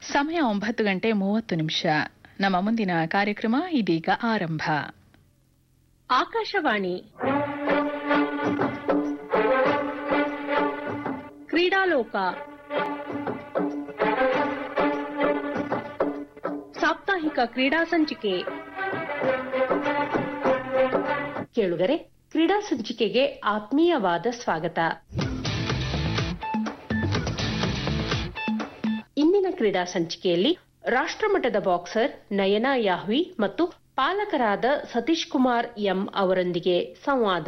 ಸಮಯ ಒಂಬತ್ತು ಗಂಟೆ ಮೂವತ್ತು ನಿಮಿಷ ನಮ್ಮ ಮುಂದಿನ ಕಾರ್ಯಕ್ರಮ ಇದೀಗ ಆರಂಭ ಆಕಾಶವಾಣಿ ಕ್ರೀಡಾಲೋಕ ಸಾಪ್ತಾಹಿಕ ಕ್ರೀಡಾ ಸಂಚಿಕೆ ಕೇಳುಗರೆ ಕ್ರೀಡಾ ಸಂಚಿಕೆಗೆ ಆತ್ಮೀಯವಾದ ಸ್ವಾಗತ ಇಂದಿನ ಕ್ರೀಡಾ ಸಂಚಿಕೆಯಲ್ಲಿ ರಾಷ್ಟ್ರಮಟ್ಟದ ಬಾಕ್ಸರ್ ನಯನಾ ಯಾಹ್ವಿ ಮತ್ತು ಪಾಲಕರಾದ ಸತೀಶ್ ಕುಮಾರ್ ಎಂ ಅವರೊಂದಿಗೆ ಸಂವಾದ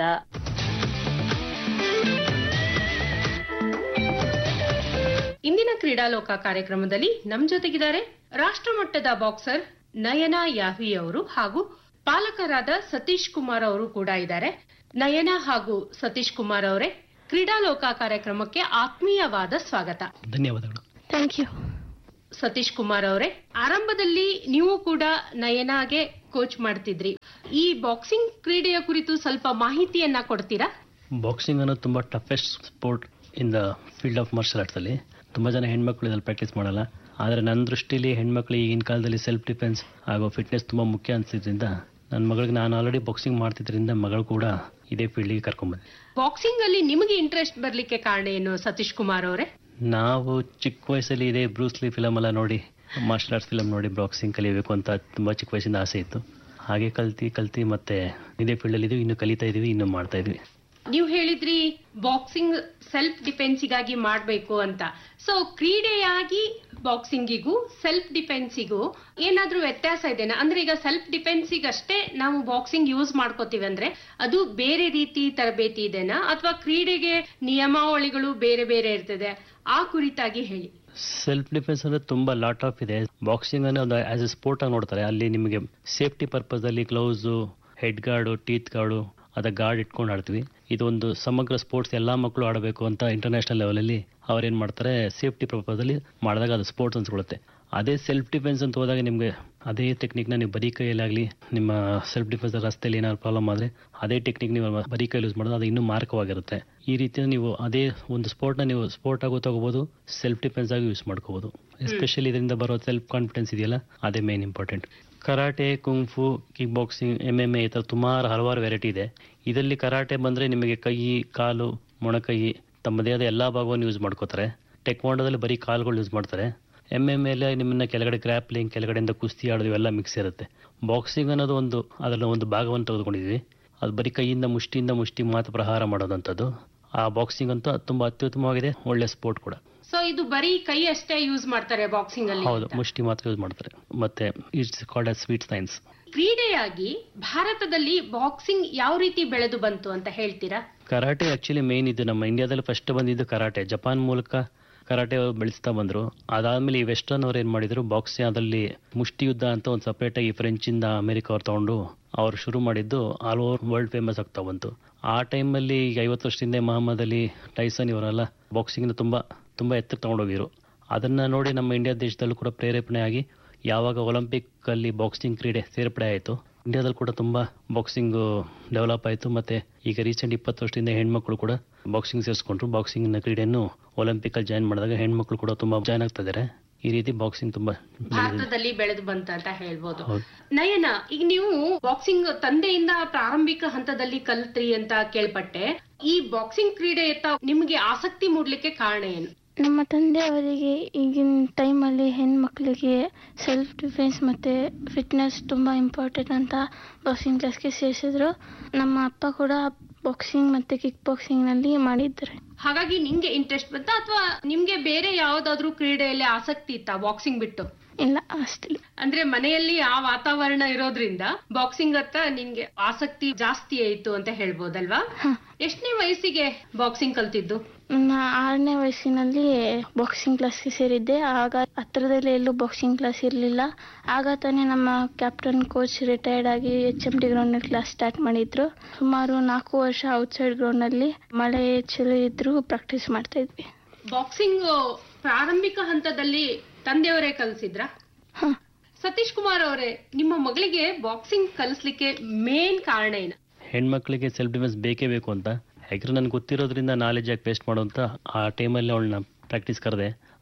ಇಂದಿನ ಕ್ರೀಡಾಲೋಕ ಕಾರ್ಯಕ್ರಮದಲ್ಲಿ ನಮ್ ಜೊತೆಗಿದ್ದಾರೆ ರಾಷ್ಟ್ರಮಟ್ಟದ ಬಾಕ್ಸರ್ ನಯನಾ ಯಾಹ್ವಿ ಅವರು ಹಾಗೂ ಪಾಲಕರಾದ ಸತೀಶ್ ಕುಮಾರ್ ಅವರು ಕೂಡ ಇದ್ದಾರೆ ನಯನಾ ಹಾಗೂ ಸತೀಶ್ ಕುಮಾರ್ ಅವರೇ ಕ್ರೀಡಾಲೋಕ ಕಾರ್ಯಕ್ರಮಕ್ಕೆ ಆತ್ಮೀಯವಾದ ಸ್ವಾಗತ ಧನ್ಯವಾದಗಳು ಥ್ಯಾಂಕ್ ಯು ಸತೀಶ್ ಕುಮಾರ್ ಅವರೇ ಆರಂಭದಲ್ಲಿ ನೀವು ಕೂಡ ನಯನಾಗೆ ಕೋಚ್ ಮಾಡ್ತಿದ್ರಿ ಈ ಬಾಕ್ಸಿಂಗ್ ಕ್ರೀಡೆಯ ಕುರಿತು ಸ್ವಲ್ಪ ಮಾಹಿತಿಯನ್ನ ಕೊಡ್ತೀರಾ ಬಾಕ್ಸಿಂಗ್ ಅನ್ನೋದು ತುಂಬ toughest sport in the field of martial arts ಅಲ್ಲಿ ತುಂಬ ಜನ ಹೆಣ್ಮಕ್ಳು ಇದ್ರಲ್ಲಿ ಪ್ರಾಕ್ಟೀಸ್ ಮಾಡಲ್ಲ ಆದರೆ ನನ್ನ ದೃಷ್ಟಿಲಿ ಹೆಣ್ಮಕ್ಳು ಈಗಿನ ಕಾಲದಲ್ಲಿ ಸೆಲ್ಫ್ ಡಿಫೆನ್ಸ್ ಹಾಗೂ ಫಿಟ್ನೆಸ್ ತುಂಬ ಮುಖ್ಯ ಅನ್ಸಿದ್ರಿಂದ ನನ್ನ ಮಗಳಿಗೆ ನಾನು ಆಲ್ರೆಡಿ ಬಾಕ್ಸಿಂಗ್ ಮಾಡ್ತಿದ್ರಿಂದ ಮಗಳು ಕೂಡ ಇದೇ ಫೀಲ್ಡಿಗೆ ಕರ್ಕೊಂಬಂದೆ ಬಾಕ್ಸಿಂಗ್ ಅಲ್ಲಿ ನಿಮಗೆ ಇಂಟ್ರೆಸ್ಟ್ ಬರ್ಲಿಕ್ಕೆ ಕಾರಣ ಏನು ಸತೀಶ್ ಕುಮಾರ್ ಅವರೇ ನಾವು ಚಿಕ್ಕ ವಯಸ್ಸಲ್ಲಿ ಇದೇ ಬ್ರೂಸ್ಲಿ ಫಿಲಮ್ ಎಲ್ಲ ನೋಡಿ ಮಾರ್ಷಲ್ ಆರ್ಟ್ಸ್ ಫಿಲಮ್ ನೋಡಿ ಬಾಕ್ಸಿಂಗ್ ಕಲಿಬೇಕು ಅಂತ ತುಂಬ ಚಿಕ್ಕ ವಯಸ್ಸಿಂದ ಆಸೆ ಇತ್ತು ಹಾಗೆ ಕಲ್ತಿ ಕಲ್ತಿ ಮತ್ತೆ ಇದೇ ಫೀಲ್ಡಲ್ಲಿ ಇದೀವಿ ಇನ್ನು ಕಲಿತಾ ಇದೀವಿ ಇನ್ನು ಮಾಡ್ತಾ ಇದೀವಿ ನೀವು ಹೇಳಿದ್ರಿ ಬಾಕ್ಸಿಂಗ್ ಸೆಲ್ಫ್ ಡಿಫೆನ್ಸಿಗಾಗಿ ಮಾಡಬೇಕು ಅಂತ ಸೊ ಕ್ರೀಡೆಯಾಗಿ ಬಾಕ್ಸಿಂಗಿಗೂ ಸೆಲ್ಫ್ ಡಿಫೆನ್ಸಿಗೂ ಏನಾದ್ರೂ ವ್ಯತ್ಯಾಸ ಇದೆನಾ ಅಂದ್ರೆ ಈಗ ಸೆಲ್ಫ್ ಡಿಫೆನ್ಸಿಗಷ್ಟೇ ನಾವು ಬಾಕ್ಸಿಂಗ್ ಯೂಸ್ ಮಾಡ್ಕೋತೀವಿ ಅಂದ್ರೆ ಅದು ಬೇರೆ ರೀತಿ ತರಬೇತಿ ಇದೆನಾ ಅಥವಾ ಕ್ರೀಡೆಗೆ ನಿಯಮಾವಳಿಗಳು ಬೇರೆ ಬೇರೆ ಇರ್ತದೆ ಆ ಕುರಿತಾಗಿ ಹೇಳಿ ಸೆಲ್ಫ್ ಡಿಫೆನ್ಸ್ ಅಂದ್ರೆ ತುಂಬಾ ಲಾಟ್ ಆಫ್ ಇದೆ ಬಾಕ್ಸಿಂಗ್ ಅನ್ನೋ ಒಂದು ಆಸ್ ಎ ಸ್ಪೋರ್ಟ್ ಆಗಿ ನೋಡ್ತಾರೆ ಅಲ್ಲಿ ನಿಮಗೆ ಸೇಫ್ಟಿ ಪರ್ಪಸ್ ಅಲ್ಲಿ gloves head guard teeth guard ಅದ ಗಾರ್ಡ್ ಇಟ್ಕೊಂಡು ಆಡ್ತೀವಿ ಇದೊಂದು ಸಮಗ್ರ ಸ್ಪೋರ್ಟ್ಸ್ ಎಲ್ಲಾ ಮಕ್ಕಳು ಆಡಬೇಕು ಅಂತ ಇಂಟರ್ನ್ಯಾಷನಲ್ ಲೆವೆಲಲ್ಲಿ ಅವ್ರೇನ್ ಮಾಡ್ತಾರೆ ಸೇಫ್ಟಿ ಪರ್ಪಸ್ ಅಲ್ಲಿ ಮಾಡಿದಾಗ ಅದು ಸ್ಪೋರ್ಟ್ಸ್ ಅನ್ಸ್ಕೊಳ್ಳುತ್ತೆ ಅದೇ ಸೆಲ್ಫ್ ಡಿಫೆನ್ಸ್ ಅಂತ ಹೋದಾಗ ನಿಮಗೆ ಅದೇ ಟೆಕ್ನಿಕ್ನ ನೀವು ಬರೀ ಕೈಯಲ್ಲಾಗಲಿ ನಿಮ್ಮ ಸೆಲ್ಫ್ ಡಿಫೆನ್ಸ್ ರಸ್ತೆಯಲ್ಲಿ ಏನಾದ್ರು ಪ್ರಾಬ್ಲಮ್ ಆದರೆ ಅದೇ ಟೆಕ್ನಿಕ್ ನೀವು ಬರೀ ಕೈಯಲ್ಲಿ ಯೂಸ್ ಮಾಡೋದು ಅದು ಇನ್ನೂ ಮಾರ್ಕವಾಗಿರುತ್ತೆ ಈ ರೀತಿ ನೀವು ಅದೇ ಒಂದು ಸ್ಪೋರ್ಟ್ನ ನೀವು ಸ್ಪೋರ್ಟ್ ಆಗೋ ತಗೋಬಹುದು ಸೆಲ್ಫ್ ಡಿಫೆನ್ಸ್ ಆಗಿ ಯೂಸ್ ಮಾಡ್ಕೋಬಹುದು ಎಸ್ಪೆಷಲಿ ಇದರಿಂದ ಬರೋ ಸೆಲ್ಫ್ ಕಾನ್ಫಿಡೆನ್ಸ್ ಇದೆಯಲ್ಲ ಅದೇ main important karate kung fu kick boxing M M A ಈ ಥರ ಸುಮಾರು ಹಲವಾರು ವೆರೈಟಿ ಇದೆ ಇದರಲ್ಲಿ ಕರಾಟೆ ಬಂದರೆ ನಿಮಗೆ ಕೈ ಕಾಲು ಮೊಣಕೈ ತಮ್ಮ ದೇಹದ ಎಲ್ಲ ಭಾಗವನ್ನು ಯೂಸ್ ಮಾಡ್ಕೋತಾರೆ ಟೆಕ್ವಾಂಡೋದಲ್ಲಿ ಬರೀ ಕಾಲುಗಳು ಯೂಸ್ ಮಾಡ್ತಾರೆ ಎಮ್ ಎಮ್ ಎಲ್ ನಿಮ್ಮನ್ನ ಕೆಳಗಡೆ ಗ್ರ್ಯಾಪ್ಲಿಂಗ್ ಕೆಳಗಡೆಯಿಂದ ಕುಸ್ತಿ ಆಡೋದು ಇವೆಲ್ಲ ಮಿಕ್ಸ್ ಇರುತ್ತೆ ಬಾಕ್ಸಿಂಗ್ ಅನ್ನೋದು ಒಂದು ಅದರ ಒಂದು ಭಾಗವನ್ನು ತೆಗೆದುಕೊಂಡಿದ್ವಿ ಅದು ಬರೀ ಕೈಯಿಂದ ಮುಷ್ಟಿಯಿಂದ ಮುಷ್ಟಿ ಮಾತ್ರ ಪ್ರಹಾರ ಮಾಡೋದಂಥದ್ದು ಆ ಬಾಕ್ಸಿಂಗ್ ಅಂತೂ ತುಂಬ ಅತ್ಯುತ್ತಮವಾಗಿದೆ ಒಳ್ಳೆ ಸ್ಪೋರ್ಟ್ ಕೂಡ ಸೊ ಇದು ಬರೀ ಕೈ ಅಷ್ಟೇ ಯೂಸ್ ಮಾಡ್ತಾರೆ ಬಾಕ್ಸಿಂಗ್ ಅಲ್ಲಿ ಹೌದು ಅಂತ. ಮುಷ್ಟಿ ಮಾತ್ರ ಯೂಸ್ ಮಾಡ್ತಾರೆ ಮತ್ತೆ it's called as sweet science ಕ್ರೀಡೆಯಾಗಿ ಭಾರತದಲ್ಲಿ ಬಾಕ್ಸಿಂಗ್ ಯಾವ ರೀತಿ ಬೆಳೆದು ಬಂತು ಅಂತ ಹೇಳ್ತೀರಾ ಕರಾಟೆ ಆಕ್ಚುಲಿ ಮೇನ್ ಇದು ನಮ್ಮ ಇಂಡಿಯಾದಲ್ಲಿ ಫಸ್ಟ್ ಬಂದಿದ್ದು ಕರಾಟೆ ಜಪಾನ್ ಮೂಲಕ ಕರಾಟೆ ಬೆಳೆಸ್ತಾ ಬಂದ್ರು ಅದಾದ್ಮೇಲೆ ಈ ವೆಸ್ಟರ್ನ್ ಅವ್ರು ಏನ್ ಮಾಡಿದ್ರು ಬಾಕ್ಸಿಂಗ್ ಅದರಲ್ಲಿ ಮುಷ್ಟಿ ಯುದ್ಧ ಅಂತ ಒಂದು ಸಪರೇಟ್ ಆಗಿ ಫ್ರೆಂಚ್ ಇಂದ ಅಮೆರಿಕ ಅವ್ರು ತಗೊಂಡು ಅವ್ರು ಶುರು ಮಾಡಿದ್ದು ಆಲ್ ಓವರ್ ವರ್ಲ್ಡ್ ಫೇಮಸ್ ಆಗ್ತಾ ಬಂತು ಆ ಟೈಮಲ್ಲಿ ಈಗ ಐವತ್ತು ವರ್ಷದಿಂದ ಮಹಮ್ಮದ್ ಅಲಿ ಟೈಸನ್ ಇವರೆಲ್ಲ ಬಾಕ್ಸಿಂಗ್ ತುಂಬಾ ತುಂಬಾ ಎತ್ತಕ್ಕೆ ತಗೊಂಡೋಗಿರು ಅದನ್ನ ನೋಡಿ ನಮ್ಮ ಇಂಡಿಯಾ ದೇಶದಲ್ಲೂ ಕೂಡ ಪ್ರೇರೇಪಣೆ ಆಗಿ ಯಾವಾಗ ಒಲಿಂಪಿಕ್ ಅಲ್ಲಿ ಬಾಕ್ಸಿಂಗ್ ಕ್ರೀಡೆ ಸೇರ್ಪಡೆ ಆಯಿತು ಇಂಡಿಯಾದಲ್ಲಿ ಕೂಡ ತುಂಬಾ ಬಾಕ್ಸಿಂಗ್ ಡೆವಲಪ್ ಆಯಿತು ಮತ್ತೆ ಈಗ ರೀಸೆಂಟ್ ಇಪ್ಪತ್ತು ವರ್ಷದಿಂದ ಹೆಣ್ಮಕ್ಳು ಕೂಡ ಬಾಕ್ಸಿಂಗ್ ಸೇರಿಸ್ಕೊಂಡ್ರು ಬಾಕ್ಸಿಂಗ್ ಕ್ರೀಡೆಯನ್ನು ಒಲಿಂಪಿಕ್ ಅಲ್ಲಿ ಜಾಯ್ನ್ ಮಾಡಿದಾಗ ಹೆಣ್ಮಕ್ಳು ಕೂಡ ತುಂಬಾ ಜಾಯ್ನ್ ಆಗ್ತಾ ಇದ್ದಾರೆ ಈ ರೀತಿ ಬಾಕ್ಸಿಂಗ್ ತುಂಬಾ ಭಾರತದಲ್ಲಿ ಬೆಳೆದು ಬಂತ ಅಂತ ಹೇಳ್ಬೋದು ಹೌದು. ನಯನ ಈಗ ನೀವು ಬಾಕ್ಸಿಂಗ್ ತಂದೆಯಿಂದ ಪ್ರಾರಂಭಿಕ ಹಂತದಲ್ಲಿ ಕಲ್ತ್ರಿ ಅಂತ ಕೇಳ್ಪಟ್ಟೆ ಈ ಬಾಕ್ಸಿಂಗ್ ಕ್ರೀಡೆಯತ್ತ ನಿಮಗೆ ಆಸಕ್ತಿ ಮೂಡ್ಲಿಕ್ಕೆ ಕಾರಣ ಏನು ನಮ್ಮ ತಂದೆ ಅವರಿಗೆ ಈಗಿನ ಟೈಮಲ್ಲಿ ಹೆಣ್ಮಕ್ಳಿಗೆ ಸೆಲ್ಫ್ ಡಿಫೆನ್ಸ್ ಮತ್ತು ಫಿಟ್ನೆಸ್ ತುಂಬ ಇಂಪಾರ್ಟೆಂಟ್ ಅಂತ ಬಾಕ್ಸಿಂಗ್ ಕ್ಲಾಸ್ಗೆ ಸೇರಿಸಿದ್ರು ನಮ್ಮ ಅಪ್ಪ ಕೂಡ ಬಾಕ್ಸಿಂಗ್ ಮತ್ತು ಕಿಕ್ ಬಾಕ್ಸಿಂಗ್ನಲ್ಲಿ ಮಾಡಿದ್ದಾರೆ ಹಾಗಾಗಿ ನಿಮ್ಗೆ ಇಂಟ್ರೆಸ್ಟ್ ಬಂತ ಅಥವಾ ನಿಮ್ಗೆ ಬೇರೆ ಯಾವ್ದಾದ್ರು ಕ್ರೀಡೆಯಲ್ಲಿ ಆಸಕ್ತಿ ಇತ್ತಾ ಬಾಕ್ಸಿಂಗ್ ಬಿಟ್ಟು ಇಲ್ಲ ಅಷ್ಟೇ ಅಂದ್ರೆ ಮನೆಯಲ್ಲಿ ಆ ವಾತಾವರಣ ಇರೋದ್ರಿಂದ ಬಾಕ್ಸಿಂಗ್ ಹತ್ತ ನಿಮ್ಗೆ ಆಸಕ್ತಿ ಜಾಸ್ತಿ ಆಯ್ತು ಅಂತ ಹೇಳ್ಬೋದಲ್ವಾ ಎಷ್ಟನೇ ವಯಸ್ಸಿಗೆ ಬಾಕ್ಸಿಂಗ್ ಕಲ್ತಿದ್ದು ನನ್ನ ಆರನೇ ವಯಸ್ಸಿನಲ್ಲಿ ಬಾಕ್ಸಿಂಗ್ ಕ್ಲಾಸ್ಗೆ ಸೇರಿದ್ದೆ ಆಗ ಹತ್ರದಲ್ಲಿ ಎಲ್ಲೂ ಬಾಕ್ಸಿಂಗ್ ಕ್ಲಾಸ್ ಇರಲಿಲ್ಲ ಆಗ ತಾನೇ ನಮ್ಮ ಕ್ಯಾಪ್ಟನ್ ಕೋಚ್ ರಿಟೈರ್ಡ್ ಆಗಿ ಎಚ್ ಎಂ ಡಿ ಗ್ರೌಂಡ್ನಲ್ಲಿ ಕ್ಲಾಸ್ ಸ್ಟಾರ್ಟ್ ಮಾಡಿದ್ರು ಸುಮಾರು ನಾಲ್ಕು ವರ್ಷ ಔಟ್ಸೈಡ್ ಗ್ರೌಂಡ್ನಲ್ಲಿ ಮಳೆ ಚಳಿ ಇದ್ರೂ ಪ್ರಾಕ್ಟೀಸ್ ಮಾಡ್ತಾ ಇದ್ವಿ ಬಾಕ್ಸಿಂಗ್ ಪ್ರಾರಂಭಿಕ ಹಂತದಲ್ಲಿ ತಂದೆಯವರೇ ಕಲಿಸಿದ್ರ ಹಾಂ ಸತೀಶ್ ಕುಮಾರ್ ಅವರೇ ನಿಮ್ಮ ಮಗಳಿಗೆ ಬಾಕ್ಸಿಂಗ್ ಕಲಿಸ್ಲಿಕ್ಕೆ ಮೇನ್ ಕಾರಣ ಏನು ಹೆಣ್ಮಕ್ಳಿಗೆ ಸೆಲ್ಫ್ ಡಿಫೆನ್ಸ್ ಬೇಕೇ ಬೇಕು ಅಂತ ಯಾಕಂದ್ರೆ ನನ್ಗೆ ಗೊತ್ತಿರೋದ್ರಿಂದ ನಾಲೆಜ್ ಆಗಿ ವೇಸ್ಟ್ ಮಾಡುವಂತ ಆ ಟೈಮಲ್ಲಿ ಅವಳನ್ನ ಪ್ರಾಕ್ಟೀಸ್ ಕರೆದೆ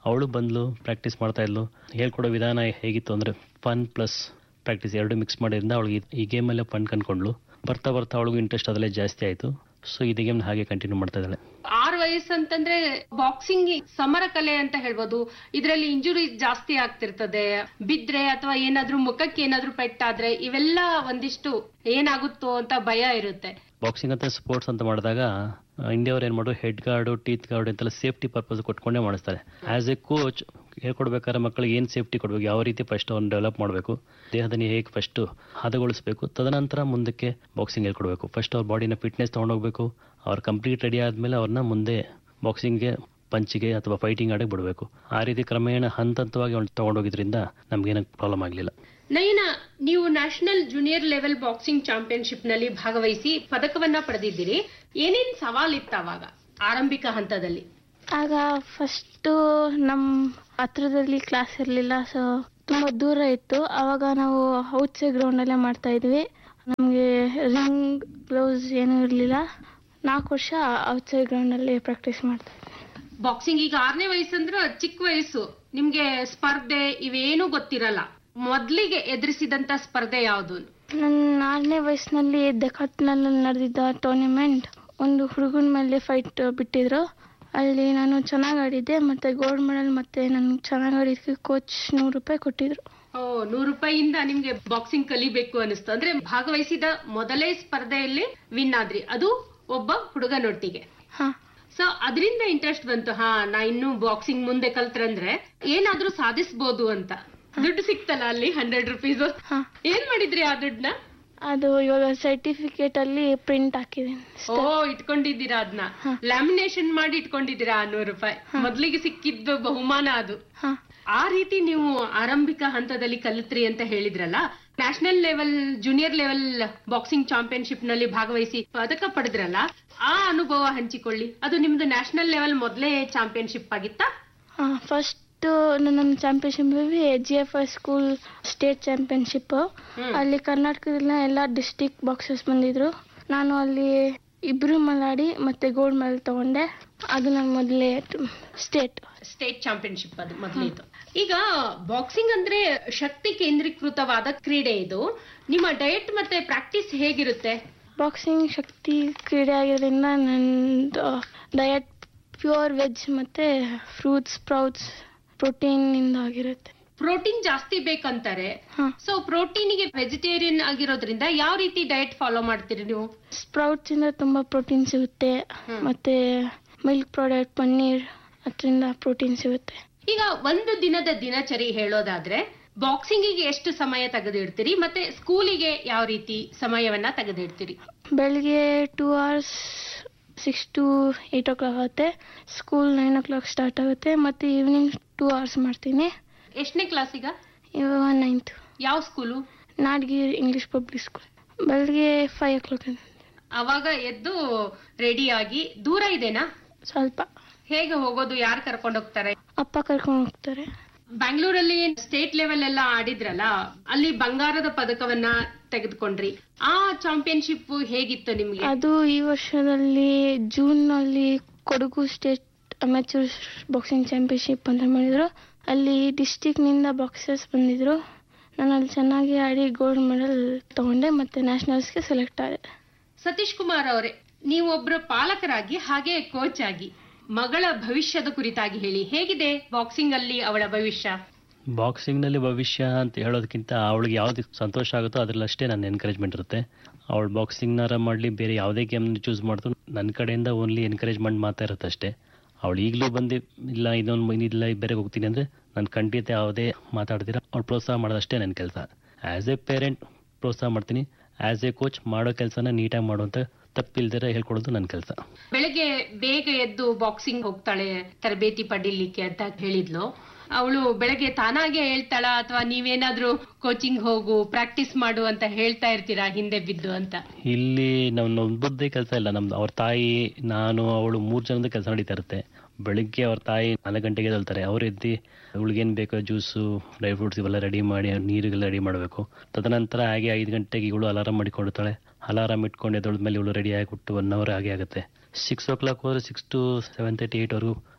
ಅವಳು ಬಂದ್ಲು ಪ್ರಾಕ್ಟೀಸ್ ಮಾಡ್ತಾ ಇದ್ಲು ಹೇಳ್ಕೊಡೋ ವಿಧಾನ ಹೇಗಿತ್ತು ಅಂದರೆ ಫನ್ ಪ್ಲಸ್ ಪ್ರಾಕ್ಟೀಸ್ ಎರಡು ಮಿಕ್ಸ್ ಮಾಡಿದ್ರಿಂದ ಅವಳಿಗೆ ಈ ಗೇಮಲ್ಲೇ ಫನ್ ಕಂಡ್ಕೊಂಡ್ಲು ಬರ್ತಾ ಬರ್ತಾ ಅವಳಿಗೂ ಇಂಟ್ರೆಸ್ಟ್ ಅದರಲ್ಲೇ ಜಾಸ್ತಿ ಆಯಿತು ಸೊ ಇದೇ ಗೇಮ್ ಹಾಗೆ ಕಂಟಿನ್ಯೂ ಮಾಡ್ತಾ ಇದ್ದಾಳೆ ಆರ್ ವಯಸ್ಸು ಅಂತಂದ್ರೆ ಬಾಕ್ಸಿಂಗ್ ಸಮರ ಕಲೆ ಅಂತ ಹೇಳ್ಬೋದು ಇದರಲ್ಲಿ ಇಂಜುರಿ ಜಾಸ್ತಿ ಆಗ್ತಿರ್ತದೆ ಬಿದ್ರೆ ಅಥವಾ ಏನಾದ್ರೂ ಮುಖಕ್ಕೆ ಏನಾದ್ರೂ ಪೆಟ್ಟಾದ್ರೆ ಇವೆಲ್ಲ ಒಂದಿಷ್ಟು ಏನಾಗುತ್ತೋ ಅಂತ ಭಯ ಇರುತ್ತೆ ಬಾಕ್ಸಿಂಗ್ ಅಂತ ಸ್ಪೋರ್ಟ್ಸ್ ಅಂತ ಮಾಡಿದಾಗ ಇಂಡಿಯಾವ್ರು ಏನು ಮಾಡೋದು ಹೆಡ್ ಗಾರ್ಡು ಟೀತ್ ಗಾರ್ಡ್ ಅಂತೆಲ್ಲ ಸೇಫ್ಟಿ ಪರ್ಪಸ್ ಕೊಟ್ಕೊಂಡೇ ಮಾಡಿಸ್ತಾರೆ ಆಸ್ ಎ ಕೋಚ್ ಹೇಳ್ಕೊಡ್ಬೇಕಾದ್ರೆ ಮಕ್ಕಳಿಗೆ ಏನು ಸೇಫ್ಟಿ ಕೊಡಬೇಕು ಯಾವ ರೀತಿ ಫಸ್ಟ್ ಅವ್ನು ಡೆವಲಪ್ ಮಾಡಬೇಕು ದೇಹದಲ್ಲಿ ಹೇಗೆ ಫಸ್ಟು ಹದಗೊಳಿಸಬೇಕು ತದನಂತರ ಮುಂದಕ್ಕೆ ಬಾಕ್ಸಿಂಗ್ ಹೇಳ್ಕೊಡ್ಬೇಕು ಫಸ್ಟ್ ಅವ್ರ ಬಾಡಿನ ಫಿಟ್ನೆಸ್ ತೊಗೊಂಡೋಗ್ಬೇಕು ಅವ್ರು ಕಂಪ್ಲೀಟ್ ರೆಡಿ ಆದಮೇಲೆ ಅವ್ರನ್ನ ಮುಂದೆ ಬಾಕ್ಸಿಂಗ್ಗೆ ಪಂಚಿಗೆ ಅಥವಾ ಫೈಟಿಂಗ್ ಆಡಕ್ಕೆ ಬಿಡಬೇಕು ಆ ರೀತಿ ಕ್ರಮೇಣ ಹಂತ ಹಂತವಾಗಿ ಅವ್ನು ತೊಗೊಂಡೋಗಿದ್ರಿಂದ ನಮಗೇನು ಪ್ರಾಬ್ಲಮ್ ಆಗಲಿಲ್ಲ ನಯನ ನೀವು national junior level boxing championship ನಲ್ಲಿ ಭಾಗವಹಿಸಿ ಪದಕವನ್ನ ಪಡೆದಿದ್ದೀರಿ ಏನೇನ್ ಸವಾಲಿತ್ತು ಅವಾಗ ಆರಂಭಿಕ ಹಂತದಲ್ಲಿ ಆಗ ಫಸ್ಟು ನಮ್ಮ ಹತ್ರದಲ್ಲಿ ಕ್ಲಾಸ್ ಇರಲಿಲ್ಲ ಸೊ ತುಂಬ ದೂರ ಇತ್ತು ಆವಾಗ ನಾವು ಔಟ್ಸೈಡ್ ಗ್ರೌಂಡಲ್ಲೇ ಮಾಡ್ತಾ ಇದ್ವಿ ನಮಗೆ ರಿಂಗ್ ಗ್ಲೌಸ್ ಏನೂ ಇರಲಿಲ್ಲ ನಾಲ್ಕು ವರ್ಷ ಔಟ್ಸೈಡ್ ಗ್ರೌಂಡಲ್ಲಿ ಪ್ರಾಕ್ಟೀಸ್ ಮಾಡ್ತಾ ಇದ್ವಿ ಬಾಕ್ಸಿಂಗ್ ಈಗ ಆರನೇ ವಯಸ್ಸಂದ್ರ ಚಿಕ್ಕ ವಯಸ್ಸು ನಿಮ್ಗೆ ಸ್ಪರ್ಧೆ ಇವೇನೂ ಗೊತ್ತಿರಲ್ಲ ಮೊದ್ಲಿಗೆ ಎದುರಿಸಿದಂತ ಸ್ಪರ್ಧೆ ಯಾವುದು ನನ್ನ ಆರನೇ ವಯಸ್ಸಿನಲ್ಲಿ ಡೆಕಾಟ್ನಲ್ಲಿ ನಡೆದಿದ್ದ ಟೂರ್ನಿಮೆಂಟ್ ಒಂದು ಹುಡುಗನ ಮೇಲೆ ಫೈಟ್ ಬಿಟ್ಟಿದ್ರು ಅಲ್ಲಿ ನಾನು ಚೆನ್ನಾಗಿ ಆಡಿದ್ದೆ ಮತ್ತೆ ಗೋಲ್ಡ್ ಮೆಡಲ್ ಮತ್ತೆ ನಾನು ಚೆನ್ನಾಗಿ ಆಡಿದ್ದಕ್ಕೆ ಕೋಚ್ ನೂರು ರೂಪಾಯಿ ಕೊಟ್ಟಿದ್ರು ಓ ನೂರು ರೂಪಾಯಿಯಿಂದ ನಿಮ್ಗೆ ಬಾಕ್ಸಿಂಗ್ ಕಲಿಬೇಕು ಅನಿಸ್ತು ಅಂದ್ರೆ ಭಾಗವಹಿಸಿದ ಮೊದಲೇ ಸ್ಪರ್ಧೆಯಲ್ಲಿ ವಿನ್ ಆದ್ರಿ ಅದು ಒಬ್ಬ ಹುಡುಗನೊಟ್ಟಿಗೆ ಹಾ ಸೊ ಅದರಿಂದ ಇಂಟ್ರೆಸ್ಟ್ ಬಂತು ಹಾ ನಾ ಇನ್ನು ಬಾಕ್ಸಿಂಗ್ ಮುಂದೆ ಕಲ್ತ್ರಂದ್ರೆ ಏನಾದ್ರೂ ಸಾಧಿಸ್ಬೋದು ಅಂತ ದುಡ್ಡು ಸಿಕ್ತಲ್ಲ ಅಲ್ಲಿ ಹಂಡ್ರೆಡ್ ರುಪೀಸ್ ಹಾ ಏನ್ ಮಾಡಿದ್ರಿ ಆ ದುಡ್ಡನ್ನ ಅದು ಇವಾಗ ಸರ್ಟಿಫಿಕೇಟ್ ಅಲ್ಲಿ ಪ್ರಿಂಟ್ ಹಾಕಿದ್ದೀನಿ ಓ ಇಟ್ಕೊಂಡಿದ್ದೀರಾ ಅದನ್ನ ಲ್ಯಾಮಿನೇಷನ್ ಮಾಡಿ ಇಟ್ಕೊಂಡಿದ್ದೀರಾ ಆ ನೂರು ರೂಪಾಯಿ ಮೊದ್ಲಿಗೆ ಸಿಕ್ಕಿದ್ದು ಬಹುಮಾನ ಅದು ಹಾ ಆ ರೀತಿ ನೀವು ಆರಂಭಿಕ ಹಂತದಲ್ಲಿ ಕಲಿತ್ರಿ ಅಂತ ಹೇಳಿದ್ರಲ್ಲ national level junior level boxing championship ನಲ್ಲಿ ಭಾಗವಹಿಸಿ ಪದಕ ಪಡೆದ್ರಲ್ಲ ಆ ಅನುಭವ ಹಂಚಿಕೊಳ್ಳಿ ಅದು ನಿಮ್ದು ನ್ಯಾಷನಲ್ ಲೆವೆಲ್ ಮೊದಲೇ ಚಾಂಪಿಯನ್ಶಿಪ್ ಆಗಿತ್ತಾ ಹಾ ಫಸ್ಟ್ ನನ್ನ championship G F I school state championship hmm. ಅಲ್ಲಿ ಕರ್ನಾಟಕದಲ್ಲ ಎಲ್ಲ ಡಿಸ್ಟಿಕ್ ಬಾಕ್ಸಸ್ ಬಂದಿದ್ರು ನಾನು ಅಲ್ಲಿ ಇಬ್ರು ಮಲಾಡಿ ಮತ್ತೆ ಗೋಲ್ಡ್ ಮೆಡಲ್ ತಗೊಂಡೆ ಅದು ನನ್ನ ಮೊದಲೇ ಸ್ಟೇಟ್ ಸ್ಟೇಟ್ ಚಾಂಪಿಯನ್ಶಿಪ್ ಅದು ಮೊದಲಿದ್ದು ಈಗ ಬಾಕ್ಸಿಂಗ್ ಅಂದ್ರೆ ಶಕ್ತಿ ಕೇಂದ್ರೀಕೃತವಾದ ಕ್ರೀಡೆ ಇದು ನಿಮ್ಮ ಡಯಟ್ ಮತ್ತೆ ಪ್ರಾಕ್ಟೀಸ್ ಹೇಗಿರುತ್ತೆ ಬಾಕ್ಸಿಂಗ್ ಶಕ್ತಿ ಕ್ರೀಡೆ ಆಗಿರೋದ್ರಿಂದ ನಂದು ಡಯಟ್ ಪ್ಯೂರ್ ವೆಜ್ ಮತ್ತೆ ಫ್ರೂಟ್ಸ್ ಸ್ಪ್ರೌಟ್ಸ್ ಪ್ರೋಟೀನಿಂದ ಆಗಿರುತ್ತೆ ಪ್ರೋಟೀನ್ ಜಾಸ್ತಿ ಬೇಕಂತಾರೆ ಹಾ ಸೊ ಪ್ರೋಟೀನ್ಗೆ ವೆಜಿಟೇರಿಯನ್ ಆಗಿರೋದ್ರಿಂದ ಯಾವ ರೀತಿ ಡಯಟ್ ಫಾಲೋ ಮಾಡ್ತೀರಿ ನೀವು ಸ್ಪ್ರೌಟ್ಸ್ ಇಂದ ತುಂಬಾ ಪ್ರೋಟೀನ್ ಸಿಗುತ್ತೆ ಹ್ಮ್. ಮತ್ತೆ ಮಿಲ್ಕ್ ಪ್ರಾಡಕ್ಟ್ ಪನ್ನೀರ್ ಅದರಿಂದ ಪ್ರೋಟೀನ್ ಸಿಗುತ್ತೆ ಈಗ ಒಂದು ದಿನದ ದಿನಚರಿ ಹೇಳೋದಾದ್ರೆ ಬಾಕ್ಸಿಂಗಿಗೆ ಎಷ್ಟು ಸಮಯ ತೆಗೆದಿಡ್ತೀರಿ ಮತ್ತೆ ಸ್ಕೂಲಿಗೆ ಯಾವ ರೀತಿ ಸಮಯವನ್ನ ತೆಗೆದಿಡ್ತೀರಿ ಬೆಳಿಗ್ಗೆ two hours six to eight o'clock ಆಗುತ್ತೆ school nine o'clock start ಆಗುತ್ತೆ ಮತ್ತೆ ಈವ್ನಿಂಗ್ ಟೂ ಅವರ್ಸ್ ಮಾಡ್ತೀನಿ ಎಷ್ಟನೇ ಕ್ಲಾಸಿಗ ಇವಾಗ ನೈನ್ತ್ ಯಾವ school Nadgiri English public school ಬೆಳಿಗ್ಗೆ ಫೈವ್ ಓ ಕ್ಲಾಕ್ ಅವಾಗ ಎದ್ದು ರೆಡಿ ಆಗಿ ದೂರ ಇದೆನಾ ಸ್ವಲ್ಪ ಹೇಗೆ ಹೋಗೋದು ಯಾರು ಕರ್ಕೊಂಡು ಹೋಗ್ತಾರೆ ಅಪ್ಪ ಕರ್ಕೊಂಡು ಹೋಗ್ತಾರೆ ಬ್ಯಾಂಗ್ಳೂರಲ್ಲಿ ಸ್ಟೇಟ್ ಲೆವೆಲ್ ಎಲ್ಲ ಆಡಿದ್ರಲ್ಲ ಅಲ್ಲಿ ಬಂಗಾರದ ಪದಕವನ್ನ ತೆಗೆದುಕೊಂಡ್ರಿ ಆ ಚಾಂಪಿಯನ್ಶಿಪ್ ಹೇಗಿತ್ತು ನಿಮ್ಗೆ ಅದು ಈ ವರ್ಷದಲ್ಲಿ ಜೂನ್ನಲ್ಲಿ Kodagu state amateur boxing championship ಅಂತ ಮಾಡಿದ್ರು ಅಲ್ಲಿ ಡಿಸ್ಟಿಕ್ನಿಂದ ಬಾಕ್ಸರ್ಸ್ ಬಂದಿದ್ರು ನಾನು ಅಲ್ಲಿ ಚೆನ್ನಾಗಿ ಆಡಿ ಗೋಲ್ಡ್ ಮೆಡಲ್ ತಗೊಂಡೆ ಮತ್ತೆ ನ್ಯಾಷನಲ್ಸ್ಗೆ ಸೆಲೆಕ್ಟ್ ಆದೆ ಸತೀಶ್ ಕುಮಾರ್ ಅವರೇ ನೀವು ಒಬ್ರು ಪಾಲಕರಾಗಿ ಹಾಗೆ ಕೋಚ್ ಆಗಿ ಮಗಳ ಭವಿಷ್ಯದ ಕುರಿತಾಗಿ ಹೇಳಿ ಹೇಗಿದೆ ಬಾಕ್ಸಿಂಗ್ ಅಲ್ಲಿ ಅವಳ ಭವಿಷ್ಯ ಬಾಕ್ಸಿಂಗ್ನಲ್ಲಿ ಭವಿಷ್ಯ ಅಂತ ಹೇಳೋದಕ್ಕಿಂತ ಅವಳಿಗೆ ಯಾವ್ದು ಸಂತೋಷ ಆಗುತ್ತೋ ಅದ್ರಲ್ಲಿ ಅಷ್ಟೇ ನನ್ನ ಎನ್ಕರೇಜ್ಮೆಂಟ್ ಇರುತ್ತೆ ಅವಳು ಬಾಕ್ಸಿಂಗ್ನಾರ ಮಾಡಲಿ ಬೇರೆ ಯಾವುದೇ ಗೇಮ್ನ ಚೂಸ್ ಮಾಡಿದ್ರು ನನ್ನ ಕಡೆಯಿಂದ ಓನ್ಲಿ ಎನ್ಕರೇಜ್ಮೆಂಟ್ ಮಾತ್ರ ಇರುತ್ತೆ ಅಷ್ಟೇ ಅವಳು ಈಗಲೂ ಬಂದು ಇಲ್ಲ ಇದೊಂದು ಇಲ್ಲ ಬೇರೆ ಹೋಗ್ತೀನಿ ಅಂದರೆ ನಾನು ಖಂಡಿತ ಯಾವುದೇ ಮಾತಾಡ್ತೀರ ಅವ್ಳು ಪ್ರೋತ್ಸಾಹ ಮಾಡೋದಷ್ಟೇ ನನ್ನ ಕೆಲಸ ಆ್ಯಸ್ ಎ ಪೇರೆಂಟ್ ಪ್ರೋತ್ಸಾಹ ಮಾಡ್ತೀನಿ ಆ್ಯಸ್ ಎ ಕೋಚ್ ಮಾಡೋ ಕೆಲಸನ ನೀಟಾಗಿ ಮಾಡುವಂಥ ತಪ್ಪಿಲ್ದಿರ ಹೇಳ್ಕೊಡೋದು ನನ್ನ ಕೆಲಸ ಬೆಳಗ್ಗೆ ಬೇಗ ಎದ್ದು ಬಾಕ್ಸಿಂಗ್ ಹೋಗ್ತಾಳೆ ತರಬೇತಿ ಪಡೀಲಿಕ್ಕೆ ಅಂತ ಹೇಳಿದ್ಲು ಅವಳು ಬೆಳಗ್ಗೆ ತಾನಾಗೆ ಹೇಳ್ತಾಳ ಅಥವಾ ನೀವೇನಾದ್ರೂ ಕೋಚಿಂಗ್ ಹೋಗು ಪ್ರಾಕ್ಟೀಸ್ ಮಾಡು ಅಂತ ಹೇಳ್ತಾ ಇರ್ತೀರಾ ಹಿಂದೆ ಬಿದ್ದು ಅಂತ ಇಲ್ಲಿ ನಮ್ಮ ಒಬ್ಬದ್ದೇ ಕೆಲಸ ಇಲ್ಲ ನಮ್ದು ಅವ್ರ ತಾಯಿ ನಾನು ಅವಳು ಮೂರು ಜನದ ಕೆಲಸ ನಡೀತಾ ಇರುತ್ತೆ ಬೆಳಿಗ್ಗೆ ಅವ್ರ ತಾಯಿ ನಾಲ್ಕು ಗಂಟೆಗೆ ಎದ್ದೇಳ್ತಾರೆ ಅವ್ರು ಎದ್ದು ಅವಳಿಗೇನು ಬೇಕೋ ಜ್ಯೂಸು ಡ್ರೈ ಫ್ರೂಟ್ಸ್ ಇವೆಲ್ಲ ರೆಡಿ ಮಾಡಿ ನೀರಿಗೆಲ್ಲ ರೆಡಿ ಮಾಡಬೇಕು ತದನಂತರ ಹಾಗೆ ಐದು ಗಂಟೆಗೆ ಇವಳು ಅಲಾರಾಮ್ ಮಾಡಿಕೊಂಡಿರ್ತಾಳೆ ಅಲಾರಾಮ್ ಇಟ್ಕೊಂಡು ಎದ್ದೊಳ್ದ ಮೇಲೆ ಇವಳು ರೆಡಿ ಆಗಿಬಿಟ್ಟು ಒನ್ ಅವರ್ ಹಾಗೆ ಆಗುತ್ತೆ ಸಿಕ್ಸ್ ಓ ಕ್ಲಾಕ್ ಹೋದ್ರೆ ಸಿಕ್ಸ್ ಟು ಸೆವೆನ್ ತರ್ಟಿ ಏಯ್ಟ್ವರೆಗೂ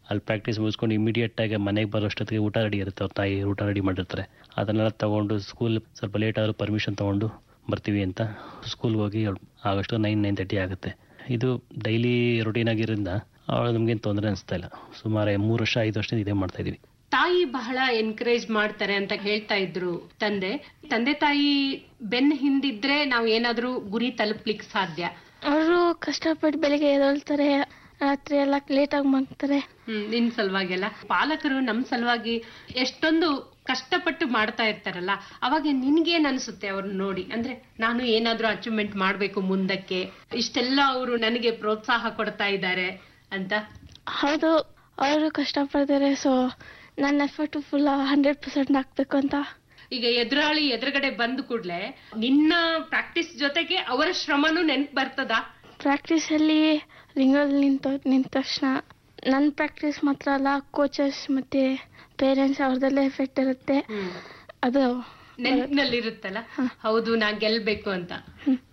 ಅಲ್ಲಿ ಪ್ರಾಕ್ಟೀಸ್ ಮುಗಿಸ್ಕೊಂಡು ಇಮಿಡಿಯೇಟ್ ಆಗಿ ಮನೆಗೆ ಬರೋಷ್ಟೊತ್ತಿಗೆ ಊಟ ರೆಡಿ ಇರುತ್ತೆ ಅವ್ರ ತಾಯಿ ಊಟ ರೆಡಿ ಮಾಡಿರ್ತಾರೆ ಅದನ್ನೆಲ್ಲ ತಗೊಂಡು ಸ್ಕೂಲ್ ಸ್ವಲ್ಪ ಲೇಟ್ ಆದರೂ ಪರ್ಮಿಷನ್ ತಗೊಂಡು ಬರ್ತೀವಿ ಅಂತ ಸ್ಕೂಲ್ಗೆ ಹೋಗಿ ಆಗಷ್ಟು ನೈನ್ ನೈನ್ ತರ್ಟಿ ಆಗುತ್ತೆ ಇದು ಡೈಲಿ ರೊಟೀನ್ ಆಗಿರೋದ್ರಿಂದ ಅವಾಗ ನಮ್ಗೇನು ತೊಂದರೆ ಅನಿಸ್ತಾ ಇಲ್ಲ ಸುಮಾರು ಮೂರು ವರ್ಷ ಐದು ವರ್ಷದಿಂದ ಇದೇ ಮಾಡ್ತಾ ಇದೀವಿ ತಾಯಿ ಬಹಳ ಎನ್ಕರೇಜ್ ಮಾಡ್ತಾರೆ ಅಂತ ಹೇಳ್ತಾ ಇದ್ರು ತಂದೆ ತಂದೆ ತಾಯಿ ಬೆನ್ ಹಿಂದಿದ್ರೆ ನಾವು ಏನಾದ್ರೂ ಗುರಿ ತಲುಪ್ಲಿಕ್ಕೆ ಸಾಧ್ಯ ಅವರು ಕಷ್ಟಪಟ್ಟು ಬೆಳಿಗ್ಗೆ ಎದ್ದೇಳ್ತಾರೆ ರಾತ್ರಿ ಎಲ್ಲ ಲೇಟಾಗಿ ಮಗ್ತಾರೆ ಹ್ಮ್ ನಿನ್ ಸಲುವಾಗೆಲ್ಲ ಪಾಲಕರು ನಮ್ ಸಲುವಾಗಿ ಎಷ್ಟೊಂದು ಕಷ್ಟಪಟ್ಟು ಮಾಡ್ತಾ ಇರ್ತಾರಲ್ಲ ಅವಾಗ ನಿನ್ಗೇನ್ ಅನ್ಸುತ್ತೆ ಅವ್ರನ್ನ ನೋಡಿ ಅಂದ್ರೆ ನಾನು ಏನಾದ್ರೂ ಅಚೀವ್ಮೆಂಟ್ ಮಾಡ್ಬೇಕು ಮುಂದಕ್ಕೆ ಇಷ್ಟೆಲ್ಲ ಅವರು ನನಗೆ ಪ್ರೋತ್ಸಾಹ ಕೊಡ್ತಾ ಇದ್ದಾರೆ ಅಂತ ಹೌದು ಅವರು ಕಷ್ಟಪಡ್ತಾರೆ ಸೊ ನನ್ನ ಎಫರ್ಟ್ ಫುಲ್ ಹಂಡ್ರೆಡ್ ಪರ್ಸೆಂಟ್ ಹಾಕ್ಬೇಕು ಅಂತ ಈಗ ಎದುರಾಳಿ ಎದುರುಗಡೆ ಬಂದ ಕೂಡ್ಲೆ ನಿನ್ನ ಪ್ರಾಕ್ಟೀಸ್ ಜೊತೆಗೆ ಅವರ ಶ್ರಮನೂ ನೆನ್ಪ್ ಬರ್ತದಾ ಪ್ರಾಕ್ಟೀಸಲ್ಲಿ ರಿಂಗಲ್ಲಿ ನಿಂತ ನಿಂತ ತಕ್ಷಣ ನನ್ನ ಪ್ರಾಕ್ಟೀಸ್ ಮಾತ್ರ ಅಲ್ಲ ಕೋಚಸ್ ಮತ್ತೆ ಪೇರೆಂಟ್ಸ್ ಅವ್ರದ್ದೆಲ್ಲ ಎಫೆಕ್ಟ್ ಇರುತ್ತೆ ಅದು ನೆನಪಿನಲ್ಲಿರುತ್ತಲ್ಲ ಹೌದು ನಾ ಗೆಲ್ಬೇಕು ಅಂತ